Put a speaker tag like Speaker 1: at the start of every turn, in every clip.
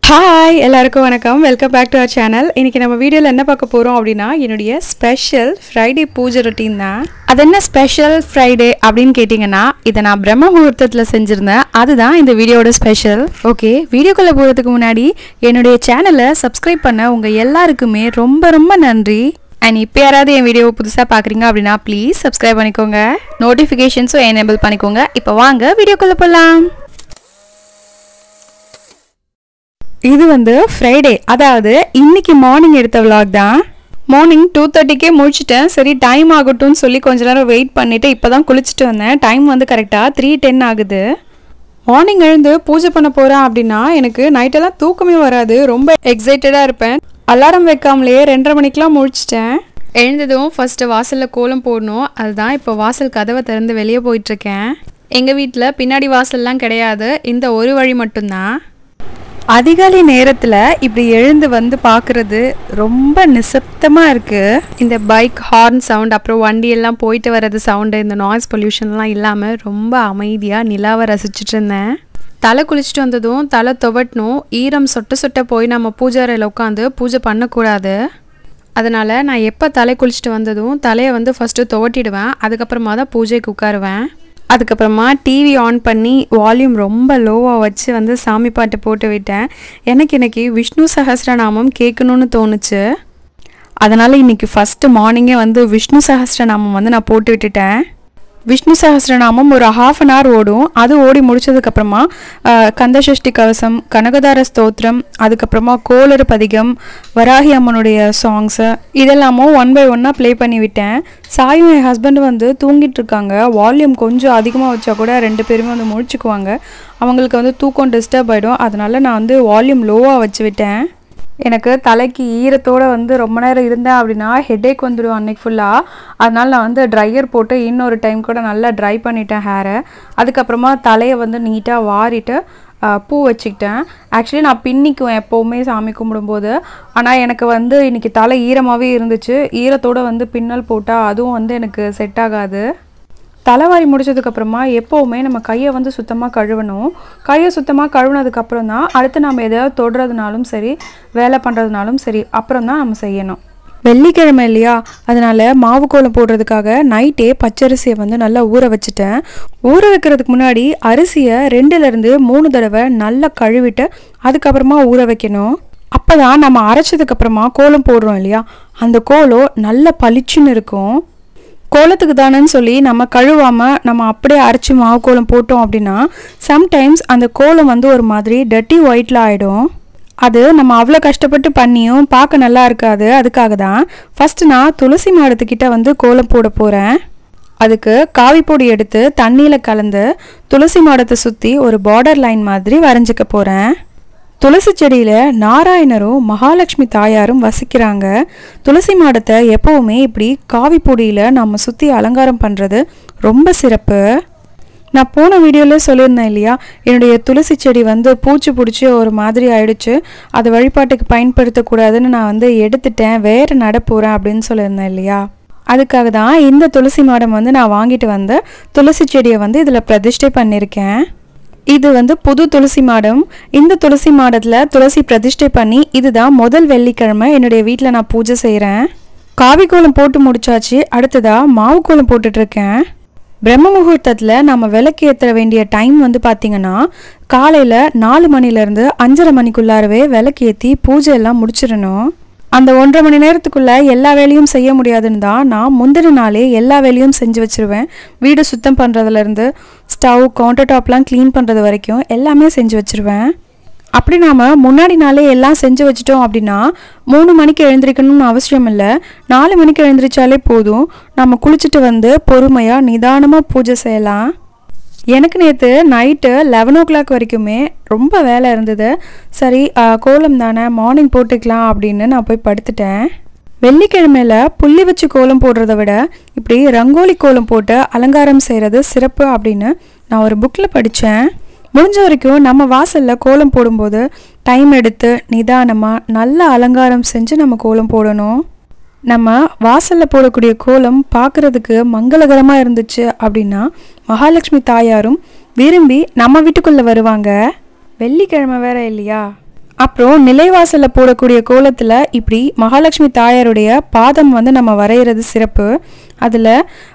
Speaker 1: hi எல்லாருக்கும் வணக்கம் welcome back to our channel இன்றைக்கி நம்ம வீடியோவில் என்ன பார்க்க போகிறோம் அப்படின்னா என்னுடைய ஸ்பெஷல் ஃப்ரைடே பூஜை ரொட்டீன் தான் அது என்ன ஸ்பெஷல் ஃப்ரைடே அப்படின்னு கேட்டிங்கன்னா இதை நான் பிரம்ம முகூர்த்தத்தில் செஞ்சுருந்தேன் அதுதான் இந்த வீடியோட ஸ்பெஷல் ஓகே வீடியோக்குள்ளே போகிறதுக்கு முன்னாடி என்னுடைய சேனலை சப்ஸ்கிரைப் பண்ண உங்கள் எல்லாருக்குமே ரொம்ப ரொம்ப நன்றி அண்ட் இப்போ யாராவது என் வீடியோ புதுசாக பார்க்குறீங்க அப்படின்னா ப்ளீஸ் சப்ஸ்கிரைப் பண்ணிக்கோங்க நோட்டிஃபிகேஷன்ஸும் எனேபிள் பண்ணிக்கோங்க இப்போ வாங்க வீடியோக்குள்ளே போகலாம் இது வந்து ஃப்ரைடே அதாவது இன்னைக்கு மார்னிங் எடுத்த vlog தான் மார்னிங் டூ தேர்ட்டிக்கே முடிச்சிட்டேன் சரி டைம் ஆகட்டும்னு சொல்லி கொஞ்ச நேரம் வெயிட் பண்ணிவிட்டு இப்போ தான் குளிச்சுட்டு வந்தேன் டைம் வந்து கரெக்டாக த்ரீ டென் ஆகுது மார்னிங் எழுந்து பூஜை பண்ண போகிறேன் அப்படின்னா எனக்கு நைட்டெல்லாம் தூக்கமே வராது ரொம்ப எக்ஸைட்டடாக இருப்பேன் அலாரம் வைக்காமலேயே ரெண்டரை மணிக்கெலாம் முடிச்சிட்டேன் எழுந்ததும் ஃபஸ்ட்டு வாசலில் கோலம் போடணும் அதுதான் இப்போ வாசல் கதவை திறந்து வெளியே போயிட்டுருக்கேன் எங்கள் வீட்டில் பின்னாடி வாசல்லாம் கிடையாது இந்த ஒரு வழி மட்டும்தான் அதிகாலை நேரத்தில் இப்படி எழுந்து வந்து பார்க்குறது ரொம்ப நிசப்தமாக இருக்குது இந்த பைக் ஹார்ன் சவுண்ட் அப்புறம் வண்டி எல்லாம் போயிட்டு வர்றது சவுண்டு இந்த நாய்ஸ் பொல்யூஷன்லாம் இல்லாமல் ரொம்ப அமைதியாக நிலாவை ரசிச்சுட்டு இருந்தேன் தலை குளிச்சுட்டு வந்ததும் தலை துவட்டணும் ஈரம் சொட்ட சொட்ட போய் நம்ம பூஜை அறையில் உட்காந்து பூஜை பண்ணக்கூடாது அதனால் நான் எப்போ தலை குளிச்சுட்டு வந்ததும் தலையை வந்து ஃபஸ்ட்டு துவட்டிடுவேன் அதுக்கப்புறமா தான் பூஜைக்கு உட்காருவேன் அதுக்கப்புறமா டிவி ஆன் பண்ணி வால்யூம் ரொம்ப லோவாக வச்சு வந்து சாமி பாட்டு போட்டு விட்டேன் எனக்கு இன்னைக்கு விஷ்ணு சஹஸ்ரநாமம் கேட்கணும்னு தோணுச்சு அதனால் இன்னைக்கு ஃபஸ்ட்டு மார்னிங்கே வந்து விஷ்ணு சஹஸ்ரநாமம் வந்து நான் போட்டு விட்டுட்டேன் விஷ்ணு சஹஸ்ரநாமம் ஒரு ஹாஃப் அன் ஹவர் ஓடும் அது ஓடி முடிச்சதுக்கப்புறமா கந்தசஷ்டி கவசம் கனகதார ஸ்தோத்திரம் அதுக்கப்புறமா கோளறு பதிகம் வராகி அம்மனுடைய சாங்ஸு இதெல்லாமும் ஒன் பை ஒன்னாக ப்ளே பண்ணி விட்டேன் சாயும் என் ஹஸ்பண்ட் வந்து தூங்கிட்டு இருக்காங்க வால்யூம் கொஞ்சம் அதிகமாக வச்சா கூட ரெண்டு பேருமே வந்து முழிச்சுக்குவாங்க அவங்களுக்கு வந்து தூக்கம் டிஸ்டர்ப் ஆகிடும் அதனால நான் வந்து வால்யூம் லோவாக வச்சு விட்டேன் எனக்கு தலைக்கு ஈரத்தோடு வந்து ரொம்ப நேரம் இருந்தேன் அப்படின்னா ஹெட்டேக் வந்துடும் அன்னைக்கு ஃபுல்லாக அதனால் நான் வந்து ட்ரையர் போட்டு இன்னொரு டைம் கூட நல்லா ட்ரை பண்ணிட்டேன் ஹேரை அதுக்கப்புறமா தலையை வந்து நீட்டாக வாரிட்டு ஆஹ், பூ வச்சுக்கிட்டேன் ஆக்சுவலி நான் பின்னிக்குவேன் எப்போவுமே சாமி கும்பிடும்போது ஆனால் எனக்கு வந்து இன்னைக்கு தலை ஈரமாகவே இருந்துச்சு ஈரத்தோடு வந்து பின்னல் போட்டால் அதுவும் வந்து எனக்கு செட் ஆகாது தலைவாரி முடிச்சதுக்கப்புறமா எப்போவுமே நம்ம கையை வந்து சுத்தமாக கழுவணும் கையை சுத்தமாக கழுவுனதுக்கப்புறம் தான் அடுத்து நம்ம எதையாவது தொடுறதுனாலும் சரி வேலை பண்ணுறதுனாலும் சரி அப்புறம் தான் நம்ம செய்யணும் வெள்ளிக்கிழமை இல்லையா அதனால மாவு கோலம் போடுறதுக்காக நைட்டே பச்சரிசியை வந்து நல்லா ஊற வச்சுட்டேன் ஊற வைக்கிறதுக்கு முன்னாடி அரிசியை ரெண்டுலேருந்து மூணு தடவை நல்லா கழுவிட்டு அதுக்கப்புறமா ஊற வைக்கணும் அப்போ தான் நம்ம அரைச்சதுக்கப்புறமா கோலம் போடுறோம் இல்லையா அந்த கோலம் நல்ல பளிச்சுன்னு இருக்கும் கோலத்துக்கு தானேன்னு சொல்லி நம்ம கழுவாம நம்ம அப்படியே அரைச்சி மாவு கோலம் போட்டோம் அப்படின்னா சம்டைம்ஸ் அந்த கோலம் வந்து ஒரு மாதிரி டட்டி ஒயிட்ல ஆயிடும் அது நம்ம அவ்வளோ கஷ்டப்பட்டு பண்ணியும் பார்க்க நல்லா இருக்காது அதுக்காக தான் ஃபர்ஸ்ட் நான் துளசி மாடத்துக்கிட்ட வந்து கோலம் போட போகிறேன் அதுக்கு காவி பொடி எடுத்து தண்ணியில் கலந்து துளசி மாடத்தை சுற்றி ஒரு பார்டர் லைன் மாதிரி வரைஞ்சிக்க போகிறேன் துளசி செடியில் நாராயணரும் மகாலட்சுமி தாயாரும் வசிக்கிறாங்க துளசி மாடத்தை எப்போவுமே இப்படி காவி பொடியில் நம்ம சுற்றி அலங்காரம் பண்ணுறது ரொம்ப சிறப்பு நான் போன வீடியோவில் சொல்லியிருந்தேன் இல்லையா என்னுடைய துளசி செடி வந்து பூச்சி பிடிச்சி ஒரு மாதிரி ஆயிடுச்சு அதை வழிபாட்டுக்கு பயன்படுத்தக்கூடாதுன்னு நான் வந்து எடுத்துட்டேன் வேறு நட போகிறேன் அப்படின்னு சொல்லியிருந்தேன் இல்லையா அதுக்காக தான் இந்த துளசி மாடம் வந்து நான் வாங்கிட்டு வந்த துளசி செடியை வந்து இதில் பிரதிஷ்டை பண்ணியிருக்கேன் இது வந்து புது துளசி மாடம் இந்த துளசி மாடத்தில் துளசி பிரதிஷ்டை பண்ணி இதுதான் முதல் வெள்ளிக்கிழமை என்னுடைய வீட்டில் நான் பூஜை செய்கிறேன் காவி கோலம் போட்டு முடிச்சாச்சு அடுத்ததா மாவு கோலம் போட்டுட்ருக்கேன் பிரம்ம முகூர்த்தத்தில் நம்ம விளக்கு ஏற்ற வேண்டிய டைம் வந்து பார்த்திங்கன்னா காலையில் நாலு மணிலேருந்து அஞ்சரை மணிக்குள்ளாரவே விளக்கு ஏற்றி பூஜை எல்லாம் முடிச்சிடணும் அந்த ஒன்றரை மணி நேரத்துக்குள்ள எல்லா வேலையும் செய்ய முடியாதுன்னு தான் நான் முந்தின நாளே எல்லா வேலையும் செஞ்சு வச்சிருவேன் வீடு சுத்தம் பண்ணுறதுலேருந்து ஸ்டவ் கவுண்டர் டாப்லாம் க்ளீன் பண்ணுறது வரைக்கும் எல்லாமே செஞ்சு வச்சிருவேன் அப்படி நாம் முன்னாடி நாளே எல்லாம் செஞ்சு வச்சிட்டோம் அப்படின்னா மூணு மணிக்கு எழுந்திரிக்கணும்னு அவசியம் இல்லை நாலு மணிக்கு எழுந்திரிச்சாலே போதும் நம்ம குளிச்சுட்டு வந்து பொறுமையாக நிதானமாக பூஜை செய்யலாம் எனக்கு நேற்று நைட்டு லெவன் ஓ கிளாக் வரைக்குமே ரொம்ப வேலை இருந்தது சரி ஆ, கோலம் தானே மார்னிங் போட்டுக்கலாம் அப்படின்னு நான் போய் படுத்துட்டேன் வெள்ளிக்கிழமையில புள்ளி வச்சு கோலம் போடுறத விட இப்படி ரங்கோலி கோலம் போட்டு அலங்காரம் செய்கிறது சிறப்பு அப்படின்னு நான் ஒரு புக்கில் படித்தேன் முடிஞ்ச வரைக்கும் நம்ம வாசலில் கோலம் போடும்போது டைம் எடுத்து நிதானமாக நல்ல அலங்காரம் செஞ்சு நம்ம கோலம் போடணும் நம்ம வாசலில் போடக்கூடிய கோலம் பார்க்குறதுக்கு மங்களகரமாக இருந்துச்சு அப்படின்னா மகாலட்சுமி தாயாரும் விரும்பி நம்ம வீட்டுக்குள்ளே வருவாங்க வெள்ளிக்கிழமை வேற இல்லையா அப்புறம் நிலைவாசலில் போடக்கூடிய கோலத்தில் இப்படி மகாலட்சுமி தாயாருடைய பாதம் வந்து நம்ம வரைகிறது சிறப்பு அதில்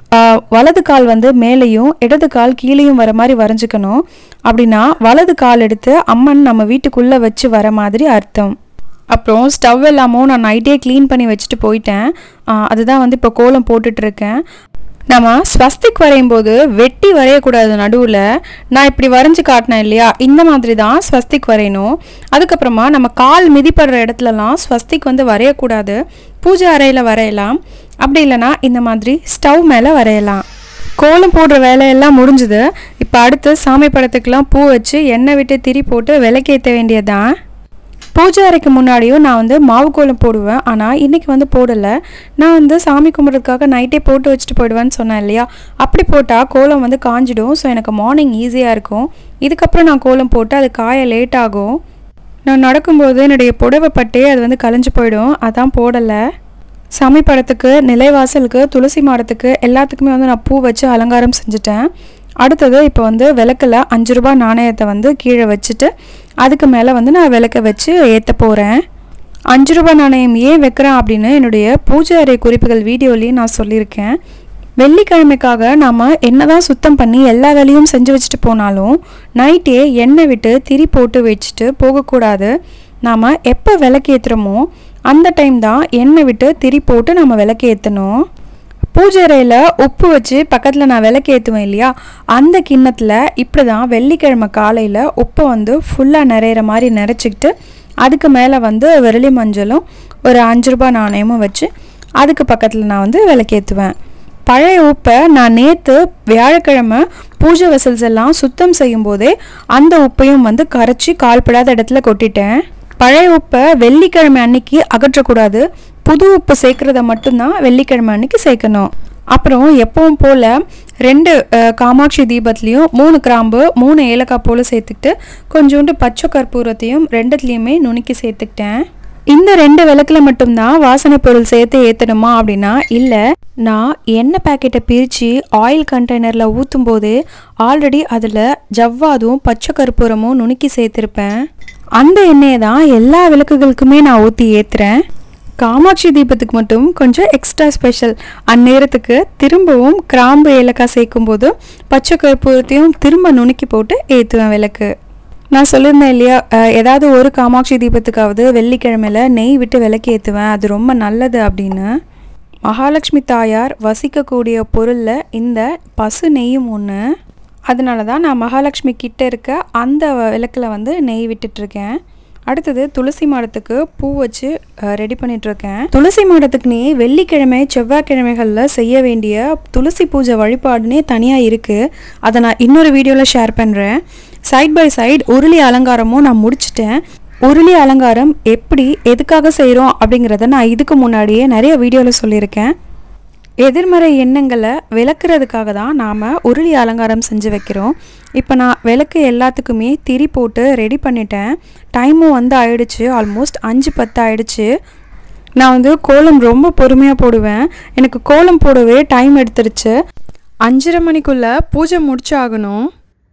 Speaker 1: வலது கால் வந்து மேலேயும் இடது கால் கீழேயும் வர மாதிரி வரைஞ்சிக்கணும் அப்படின்னா வலது கால் எடுத்து அம்மன் நம்ம வீட்டுக்குள்ளே வச்சு வர மாதிரி அர்த்தம் அப்புறம் ஸ்டவ் எல்லாமும் நான் நைட்டே க்ளீன் பண்ணி வச்சுட்டு போயிட்டேன் ஆ, அதுதான் வந்து இப்போ கோலம் போட்டுட்ருக்கேன் நம்ம ஸ்வஸ்திக் வரையும் போது வெட்டி வரையக்கூடாது நடுவில் நான் இப்படி வரைஞ்சி காட்டினேன் இல்லையா இந்த மாதிரி தான் ஸ்வஸ்திக் வரையணும் அதுக்கப்புறமா நம்ம கால் மிதிப்படுற இடத்துலலாம் ஸ்வஸ்திக் வந்து வரையக்கூடாது பூஜை அறையில் வரையலாம் அப்படி இல்லைன்னா இந்த மாதிரி ஸ்டவ் மேலே வரையலாம் கோலம் போடுற வேலையெல்லாம் முடிஞ்சுது இப்போ அடுத்து சாமி படத்துக்கெலாம் பூ வச்சு எண்ணெய் விட்டு திரி போட்டு விளக்கேற்ற வேண்டியதுதான் பூஜை அறைக்கு முன்னாடியும் நான் வந்து மாவு கோலம் போடுவேன் ஆனால் இன்றைக்கி வந்து போடலை நான் வந்து சாமி கும்பிட்றதுக்காக நைட்டே போட்டு வச்சுட்டு போயிடுவேன்னு சொன்னேன் இல்லையா அப்படி போட்டால் கோலம் வந்து காஞ்சிடும் ஸோ எனக்கு மார்னிங் ஈஸியாக இருக்கும் இதுக்கப்புறம் நான் கோலம் போட்டு அது காய லேட் ஆகும் நான் நடக்கும்போது என்னுடைய புடவை பட்டே அது வந்து கலைஞ்சு போயிடும் அதான் போடலை சாமி படத்துக்கு நிலைவாசலுக்கு துளசி மாடத்துக்கு எல்லாத்துக்குமே வந்து நான் பூ வச்சு அலங்காரம் செஞ்சுட்டேன் அடுத்தது இப்போ வந்து விளக்கில் அஞ்சு ரூபாய் நாணயத்தை வந்து கீழே வச்சுட்டு அதுக்கு மேலே வந்து நான் விளக்க வச்சு ஏற்ற போகிறேன் அஞ்சு ரூபாய் நாணயம் ஏன் வைக்கிறேன் அப்படின்னு என்னுடைய பூஜை அறை குறிப்புகள் வீடியோலையும் நான் சொல்லியிருக்கேன் வெள்ளிக்கிழமைக்காக நாம் என்னதான் சுத்தம் பண்ணி எல்லா வேலையும் செஞ்சு வச்சுட்டு போனாலும் நைட்டே எண்ணெய் விட்டு திரி போட்டு வச்சுட்டு போகக்கூடாது நாம் எப்போ விளக்கேற்றுறோமோ அந்த டைம் தான் எண்ணெய் விட்டு திரி போட்டு நம்ம விளக்கேற்றணும் பூஜை அறையில் உப்பு வச்சு பக்கத்தில் நான் விளக்கு ஏற்றுவேன் இல்லையா அந்த கிண்ணத்தில் இப்படி தான் வெள்ளிக்கிழமை காலையில் உப்பை வந்து ஃபுல்லாக நிறையிற மாதிரி நிறைச்சிக்கிட்டு அதுக்கு மேலே வந்து விரலி மஞ்சளும் ஒரு அஞ்சு ரூபாய் நாணயமும் வச்சு அதுக்கு பக்கத்தில் நான் வந்து விளக்கேற்றுவேன் பழைய உப்பை நான் நேற்று வியாழக்கிழமை பூஜை வெசல்ஸ் எல்லாம் சுத்தம் செய்யும் போதே அந்த உப்பையும் வந்து கரைச்சி கால்படாத இடத்துல கொட்டிட்டேன் பழைய உப்பை வெள்ளிக்கிழமை அன்னைக்கு அகற்றக்கூடாது புது உப்பு சேர்க்கறத மட்டும்தான் வெள்ளிக்கிழமை அன்னைக்கு சேர்க்கணும் அப்புறம் எப்பவும் போல் ரெண்டு அஹ், காமாட்சி தீபத்துலேயும் மூணு கிராம்பு மூணு ஏலக்காய் போல் சேர்த்துக்கிட்டு கொஞ்சோண்டு பச்சை கற்பூரத்தையும் ரெண்டுத்துலேயுமே நுணுக்கி சேர்த்துக்கிட்டேன் இந்த ரெண்டு விளக்குல மட்டும்தான் வாசனை பொருள் சேர்த்து ஏற்றணுமா அப்படின்னா இல்லை நான் எண்ணெய் பேக்கெட்டை பிரித்து ஆயில் கண்டெய்னரில் ஊற்றும் போது ஆல்ரெடி அதில் ஜவ்வாதும் பச்சை கற்பூரமும் நுணுக்கி சேர்த்துருப்பேன் அந்த எண்ணெயை தான் எல்லா விளக்குகளுக்குமே நான் ஊற்றி ஏற்றுறேன் காமாட்சி தீபத்துக்கு மட்டும் கொஞ்சம் எக்ஸ்ட்ரா ஸ்பெஷல் அந்நேரத்துக்கு திரும்பவும் கிராம்பு ஏலக்காய் சேர்க்கும்போது பச்சை கற்பூரத்தையும் திரும்ப நுணுக்கி போட்டு ஏற்றுவேன் விளக்கு நான் சொல்லியிருந்தேன் இல்லையா அஹ், ஏதாவது ஒரு காமாட்சி தீபத்துக்காவது வெள்ளிக்கிழமையில நெய் விட்டு விளக்கு ஏற்றுவேன் அது ரொம்ப நல்லது அப்படின்னு மகாலட்சுமி தாயார் வசிக்கக்கூடிய பொருளில் இந்த பசு நெய்யும் ஒன்று அதனால தான் நான் மகாலட்சுமி கிட்ட இருக்க அந்த விளக்கில் வந்து நெய் விட்டுட்ருக்கேன் அடுத்தது துளசி மாடத்துக்கு பூ வச்சு ரெடி பண்ணிகிட்ருக்கேன் துளசி மாடத்துக்கு நீ வெள்ளிக்கிழமை செவ்வாய்க்கிழமைகளில் செய்ய வேண்டிய துளசி பூஜை வழிபாடுனே தனியாக இருக்குது அதை நான் இன்னொரு வீடியோவில் ஷேர் பண்ணுறேன் சைட் பை சைடு உருளி அலங்காரமும் நான் முடிச்சிட்டேன் உருளி அலங்காரம் எப்படி எதுக்காக செய்கிறோம் அப்படிங்கிறத நான் இதுக்கு முன்னாடியே நிறைய வீடியோவில் சொல்லியிருக்கேன் எதிர்மறை எண்ணங்களை விளக்குறதுக்காக தான் நாம் உருளி அலங்காரம் செஞ்சு வைக்கிறோம் இப்போ நான் விளக்கு எல்லாத்துக்குமே திரி போட்டு ரெடி பண்ணிட்டேன் டைமும் வந்து ஆயிடுச்சு ஆல்மோஸ்ட் அஞ்சு பத்து ஆயிடுச்சு நான் வந்து கோலம் ரொம்ப பொறுமையாக போடுவேன் எனக்கு கோலம் போடவே டைம் எடுத்துருச்சு அஞ்சரை மணிக்குள்ளே பூஜை முடிச்சாகணும்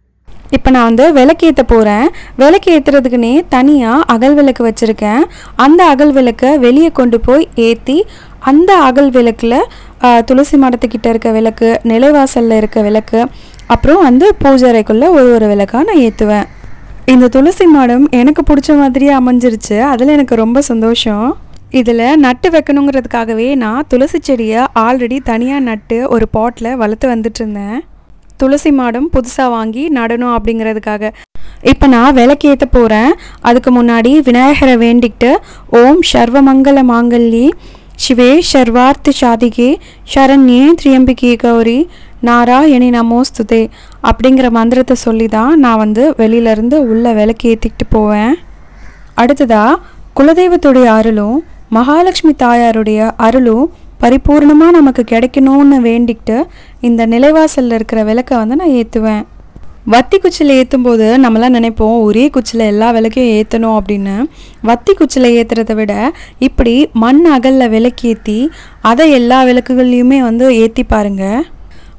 Speaker 1: இப்போ நான் வந்து விளக்கேற்ற போகிறேன் விளக்கு ஏற்றுறதுக்குன்னே தனியாக அகல் விளக்கு வச்சுருக்கேன் அந்த அகல் விளக்கை வெளியே கொண்டு போய் ஏற்றி அந்த அகல் விளக்கில் துளசி மடத்துக்கிட்ட இருக்க விளக்கு நிலைவாசலில் இருக்க விளக்கு அப்புறம் வந்து பூஜை அறைக்குள்ளே ஒரு ஒரு விளக்காக நான் ஏற்றுவேன் இந்த துளசி மாடம் எனக்கு பிடிச்ச மாதிரியே அமைஞ்சிருச்சு அதில் எனக்கு ரொம்ப சந்தோஷம் இதில் நட்டு வைக்கணுங்கிறதுக்காகவே நான் துளசி செடியை ஆல்ரெடி தனியாக நட்டு ஒரு பாட்டில் வளர்த்து வந்துட்டு இருந்தேன் துளசி மாடம் புதுசாக வாங்கி நடணும் அப்படிங்கிறதுக்காக இப்போ நான் விளக்கேற்ற போகிறேன் அதுக்கு முன்னாடி விநாயகரை வேண்டிக்கிட்டு ஓம் சர்வமங்கல மாங்கல்யே சிவே சர்வார்த்த சாதிகே சரண்யே திரியம்பிகே கௌரி நாராயணி நமோஸ்துதே அப்படிங்கிற மந்திரத்தை சொல்லி தான் நான் வந்து வெளியிலேருந்து உள்ள விளக்கு ஏற்றிக்கிட்டு போவேன் அடுத்ததா குலதெய்வத்துடைய அருளும் மகாலட்சுமி தாயாருடைய அருளும் பரிபூர்ணமாக நமக்கு கிடைக்கணும்னு வேண்டிக்கிட்டு இந்த நிலைவாசலில் இருக்கிற விளக்கை வந்து நான் ஏற்றுவேன் வத்தி குச்சியில் ஏற்றும் போது நம்மளாம் நினைப்போம் ஒரே குச்சியில் எல்லா விளக்கையும் ஏற்றணும் அப்படின்னு வத்தி குச்சியில் ஏற்றுறத விட இப்படி மண் அகலில் விளக்கேற்றி அதை எல்லா விளக்குகள்லையுமே வந்து ஏற்றி பாருங்க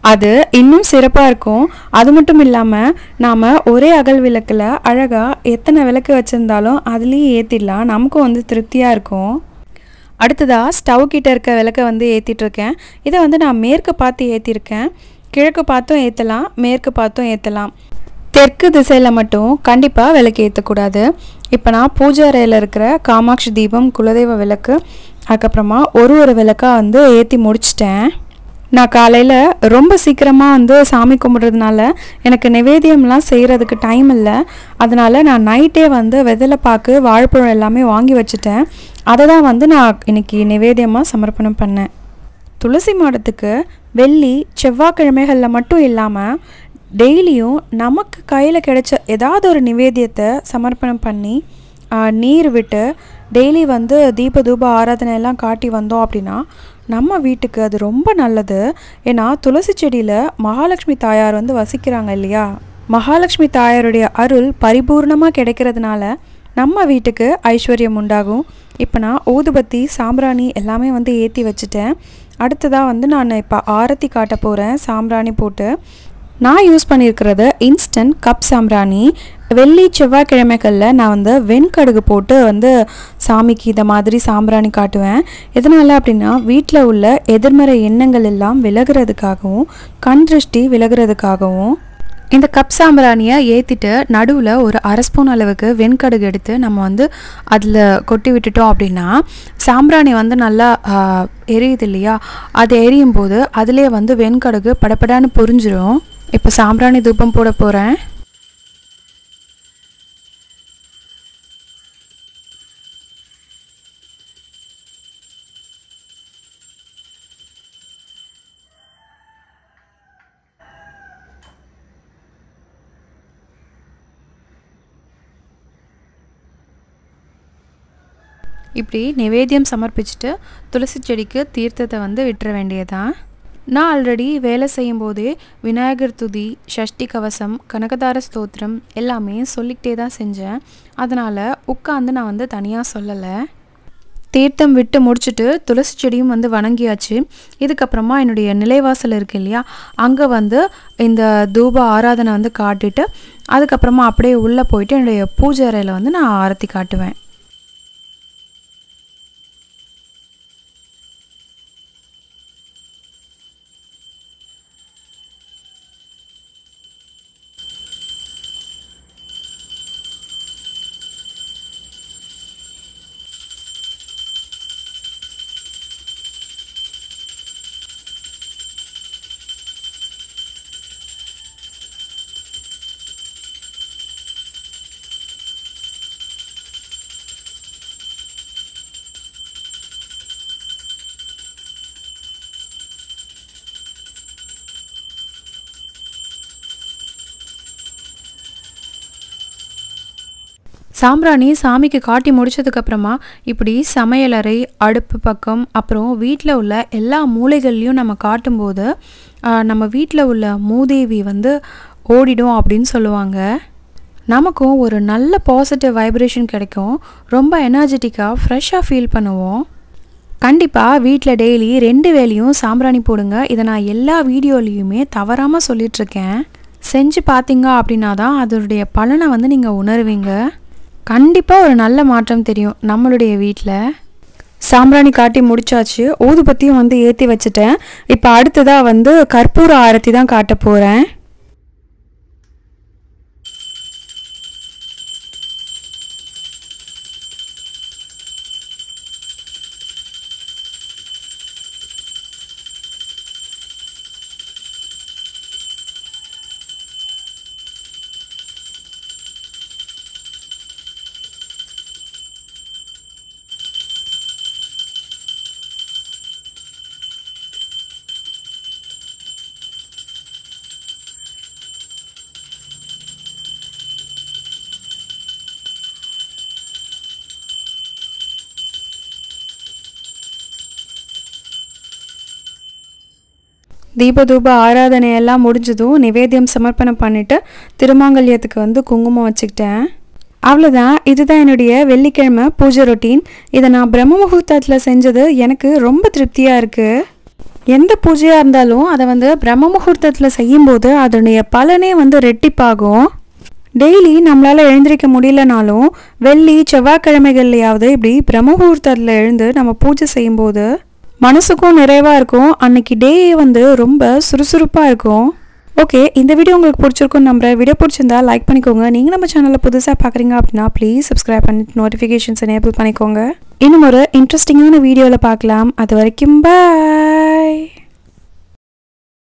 Speaker 1: அது இன்னும் சிறப்பாக இருக்கும் அது மட்டும் இல்லாமல் நாம் ஒரே அகல் விளக்கில் அழகாக எத்தனை விளக்கு வச்சுருந்தாலும் அதுலேயும் ஏற்றிடலாம் நமக்கும் வந்து திருப்தியாக இருக்கும் அடுத்ததாக ஸ்டவ் கிட்ட இருக்க விளக்கை வந்து ஏற்றிட்டுருக்கேன் இதை வந்து நான் மேற்கு பார்த்து ஏற்றிருக்கேன் கிழக்கு பார்த்தும் ஏற்றலாம் மேற்கு பார்த்தும் ஏற்றலாம் தெற்கு திசையில் மட்டும் கண்டிப்பாக விளக்கு ஏற்றக்கூடாது இப்போ நான் பூஜை அறையில் இருக்கிற காமாட்சி தீபம் குலதெய்வ விளக்கு அதுக்கப்புறமா ஒரு ஒரு விளக்காக வந்து ஏற்றி முடிச்சிட்டேன் நான் காலையில் ரொம்ப சீக்கிரமாக வந்து சாமி கும்பிட்றதுனால எனக்கு நிவேதியம்லாம் செய்கிறதுக்கு டைம் இல்லை அதனால் நான் நைட்டே வந்து வெதலை பாக்கு வாழைப்பழம் எல்லாமே வாங்கி வச்சுட்டேன் அதை தான் வந்து நான் இன்னைக்கு நிவேதியமாக சமர்ப்பணம் பண்ணேன் துளசி மாடத்துக்கு வெள்ளி செவ்வாய்க்கிழமைகளில் மட்டும் இல்லாமல் டெய்லியும் நமக்கு கையில் கிடைச்ச ஏதாவது ஒரு நிவேதியத்தை சமர்ப்பணம் பண்ணி ஆ, நீர் விட்டு டெய்லி வந்து தீப தூப ஆராதனை எல்லாம் காட்டி வந்தோம் அப்படின்னா நம்ம வீட்டுக்கு அது ரொம்ப நல்லது ஏன்னா துளசி செடியில் மகாலட்சுமி தாயார் வந்து வசிக்கிறாங்க இல்லையா மகாலட்சுமி தாயாருடைய அருள் பரிபூர்ணமாக கிடைக்கிறதுனால நம்ம வீட்டுக்கு ஐஸ்வர்யம் உண்டாகும் இப்போ நான் ஊதுபத்தி சாம்பிராணி எல்லாமே வந்து ஏற்றி வச்சுட்டேன் அடுத்ததாக வந்து நான் இப்போ ஆரத்தி காட்ட போகிறேன் சாம்பிராணி போட்டு நான் யூஸ் பண்ணியிருக்கிறது இன்ஸ்டன்ட் கப் சாம்பிராணி வெள்ளி செவ்வாய்க்கிழமைகளில் நான் வந்து வெண்கடுகு போட்டு வந்து சாமிக்கு இதை மாதிரி சாம்பிராணி காட்டுவேன் எதனால் அப்படின்னா வீட்டில் உள்ள எதிர்மறை எண்ணங்கள் எல்லாம் விலகிறதுக்காகவும் கண் திருஷ்டி விலகிறதுக்காகவும் இந்த கப் சாம்பிராணியை ஏற்றிட்டு நடுவில் ஒரு அரை ஸ்பூன் அளவுக்கு வெண்கடுகு எடுத்து நம்ம வந்து அதில் கொட்டி விட்டுட்டோம் அப்படின்னா சாம்பிராணி வந்து நல்லா ஆ, எரியுது இல்லையா அது எரியும் போது அதிலே வந்து வெண்கடுகு படபடான்னு பொரிஞ்சிரும் இப்போ சாம்பிராணி தூபம் போட போகிறேன் இப்படி நிவேத்தியம் சமர்ப்பிச்சுட்டு துளசி செடிக்கு தீர்த்தத்தை வந்து விட்டுற வேண்டியதான் நான் ஆல்ரெடி வேலை செய்யும்போதே விநாயகர் துதி ஷஷ்டி கவசம் கனகதார ஸ்தோத்திரம் எல்லாமே சொல்லிக்கிட்டே தான் செஞ்சேன் அதனால் உட்காந்து நான் வந்து தனியாக சொல்லலை தீர்த்தம் விட்டு முடிச்சுட்டு துளசி செடியும் வந்து வணங்கியாச்சு இதுக்கப்புறமா என்னுடைய நிலைவாசல் இருக்கு இல்லையா அங்கே வந்து இந்த தூப ஆராதனை வந்து காட்டிட்டு அதுக்கப்புறமா அப்படியே உள்ளே போயிட்டு என்னுடைய பூஜை அறையில் வந்து நான் ஆரத்தி காட்டுவேன் சாம்பிராணி சாமிக்கு காட்டி முடிச்சதுக்கப்புறமா இப்படி சமையலறை அடுப்பு பக்கம் அப்புறம் வீட்டில் உள்ள எல்லா மூலைகள்லையும் நம்ம காட்டும்போது ஆ, நம்ம வீட்டில் உள்ள மூதேவி வந்து ஓடிடும் அப்படின்னு சொல்லுவாங்க நமக்கும் ஒரு நல்ல பாசிட்டிவ் வைப்ரேஷன் கிடைக்கும் ரொம்ப எனர்ஜெட்டிக்காக ஃப்ரெஷ்ஷாக ஃபீல் பண்ணுவோம் கண்டிப்பாக வீட்டில் டெய்லி ரெண்டு வேளையும் சாம்பிராணி போடுங்க இதை நான் எல்லா வீடியோலையுமே தவறாமல் சொல்லிகிட்ருக்கேன் செஞ்சு பார்த்தீங்க அப்படின்னா தான் அதனுடைய பலனை வந்து நீங்கள் உணருவீங்க கண்டிப்பாக ஒரு நல்ல மாற்றம் தெரியும் நம்மளுடைய வீட்டில் சாம்பிராணி காட்டி முடிச்சாச்சு ஊதுபத்தியும் வந்து ஏற்றி வச்சுட்டேன் இப்போ அடுத்ததாக வந்து கற்பூர ஆரத்தி தான் காட்ட போகிறேன் தீபதூப ஆராதனை எல்லாம் முடிஞ்சதும் நிவேத்தியம் சமர்ப்பணம் பண்ணிட்டு திருமாங்கல்யத்துக்கு வந்து குங்குமம் வச்சுக்கிட்டேன் அவ்வளோதான் இதுதான் என்னுடைய வெள்ளிக்கிழமை பூஜை ரொட்டீன் இதை நான் பிரம்ம முகூர்த்தத்தில் செஞ்சது எனக்கு ரொம்ப திருப்தியாக இருக்குது எந்த பூஜையாக இருந்தாலும் அதை வந்து பிரம்ம முகூர்த்தத்தில் செய்யும்போது அதனுடைய பலனே வந்து ரெட்டிப்பாகும் டெய்லி நம்மளால் எழுந்திருக்க முடியலனாலும் வெள்ளி செவ்வாய்க்கிழமைகள்லையாவது இப்படி பிரம்ம முகூர்த்தத்தில் எழுந்து நம்ம பூஜை செய்யும்போது மனசுக்கும் நிறைவாக இருக்கும் அன்னைக்கு டே வந்து ரொம்ப சுறுசுறுப்பாக இருக்கும் ஓகே இந்த வீடியோ உங்களுக்கு பிடிச்சிருக்கும் நம்புறேன் வீடியோ பிடிச்சிருந்தா லைக் பண்ணிக்கோங்க நீங்கள் நம்ம சேனலில் புதுசாக பார்க்குறீங்க அப்படின்னா ப்ளீஸ் சப்ஸ்கிரைப் பண்ணிட்டு நோட்டிஃபிகேஷன்ஸ் எனேபிள் பண்ணிக்கோங்க இன்னும் ஒரு இன்ட்ரெஸ்டிங்கான வீடியோவில் பார்க்கலாம் அது வரைக்கும் பாய்